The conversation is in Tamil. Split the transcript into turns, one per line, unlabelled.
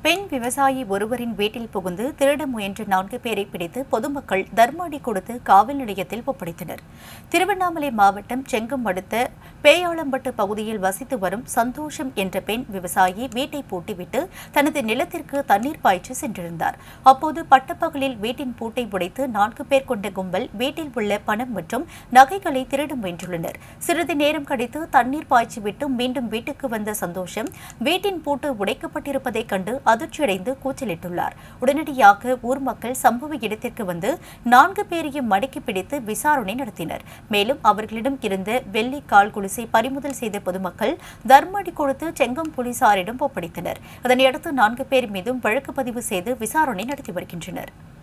பெண் விவசாயி ஒருவரின் வீட்டில் புகுந்து திருட முயன்ற நான்கு பேரை பிடித்து பொதுமக்கள் தர்மாடி கொடுத்து காவல் நிலையத்தில் ஒப்படைத்தனர் திருவண்ணாமலை மாவட்டம் செங்கம் அடுத்த பேயாளம்பட்டு பகுதியில் வசித்து வரும் சந்தோஷம் என்ற பெண் விவசாயி வீட்டை பூட்டிவிட்டு தனது நிலத்திற்கு தண்ணீர் பாய்ச்சி சென்றிருந்தார் அப்போது பட்டப்பகலில் வீட்டின் பூட்டை உடைத்து நான்கு பேர் கொண்ட கும்பல் வீட்டில் உள்ள பணம் மற்றும் நகைகளை திருட முயன்றுள்ளனர் சிறிது நேரம் கழித்து தண்ணீர் பாய்ச்சிவிட்டு மீண்டும் வீட்டுக்கு வந்த சந்தோஷம் வீட்டின் பூட்டு உடைக்கப்பட்டிருப்பதைக் கண்டு அதிர்ச்சியடைந்து கூச்சலிட்டுள்ளார் உடனடியாக ஊர் மக்கள் சம்பவ இடத்திற்கு வந்து நான்கு பேரையும் மடக்கி பிடித்து விசாரணை நடத்தினர் மேலும் அவர்களிடம் இருந்த வெள்ளி கால் குலுசை பறிமுதல் செய்த பொதுமக்கள் தர்மடி கொடுத்து செங்கம் போலீசாரிடம் ஒப்படைத்தனர் அதனையடுத்து நான்கு பேர் மீதும் வழக்கு பதிவு செய்து விசாரணை நடத்தி வருகின்றனர்